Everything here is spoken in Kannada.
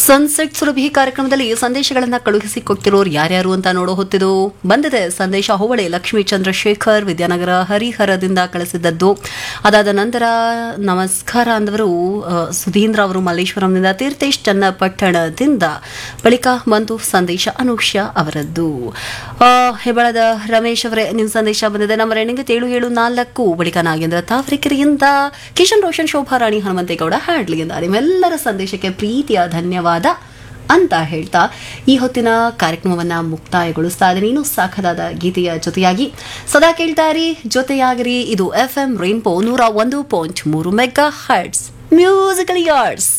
ಸನ್ಸೆಟ್ ಸುರಭಿ ಕಾರ್ಯಕ್ರಮದಲ್ಲಿ ಸಂದೇಶಗಳನ್ನ ಕಳುಹಿಸಿ ಕೊಟ್ಟಿರೋರು ಯಾರ್ಯಾರು ಅಂತ ನೋಡೋ ಹೊತ್ತಿದು ಬಂದಿದೆ ಸಂದೇಶ ಹೋಬಳಿ ಲಕ್ಷ್ಮೀ ಚಂದ್ರಶೇಖರ್ ವಿದ್ಯಾನಗರ ಹರಿಹರದಿಂದ ಕಳಿಸಿದ್ದದ್ದು ಅದಾದ ನಂತರ ನಮಸ್ಕಾರ ಅಂದವರು ಆ, ಸುಧೀಂದ್ರ ಅವರು ಮಲ್ಲೇಶ್ವರಂನಿಂದ ತೀರ್ಥೇಶ್ ಚನ್ನಪಟ್ಟಣದಿಂದ ಬಳಿಕ ಬಂತು ಸಂದೇಶ ಅನುಷ್ಯ ಅವರದ್ದು ಆ, ಹೆಬ್ಬಳದ ರಮೇಶ್ ಅವರೇ ನಿಮ್ಮ ಸಂದೇಶ ಬಂದಿದೆ ನಮ್ಮ ರೆಣಿಗೆ ಏಳು ಏಳು ನಾಲ್ಕು ಬಳಿಕ ನಾಗೇಂದ್ರ ತಾವರೆಕೆರೆಯಿಂದ ಕಿಶನ್ ರೋಷನ್ ಶೋಭಾ ರಾಣಿ ಹನುಮಂತೇಗೌಡ ಹ್ಯಾಡ್ಲಿಯಿಂದ ನಿಮ್ಮೆಲ್ಲರ ಸಂದೇಶಕ್ಕೆ ಪ್ರೀತಿಯ ಧನ್ಯವಾದ ಅಂತ ಹೇಳ್ತಾ ಈ ಹೊತ್ತಿನ ಕಾರ್ಯಕ್ರಮವನ್ನ ಮುಕ್ತಾಯಗೊಳಿಸ್ತಾ ಇದ್ದೀನಿ ಇನ್ನು ಸಾಖದಾದ ಗೀತೆಯ ಜೊತೆಯಾಗಿ ಸದಾ ಕೇಳ್ತಾ ಇರಿ ಜೊತೆಯಾಗಿರಿ ಇದು ಎಫ್ ಎಂ ರೈನ್ಬೋ ನೂರ ಒಂದು ಪಾಯಿಂಟ್ ಮೂರು ಮೆಗಾ ಹರ್ಟ್ಸ್ ಮ್ಯೂಸಿಕಲ್ ಯಾರ್ಡ್ಸ್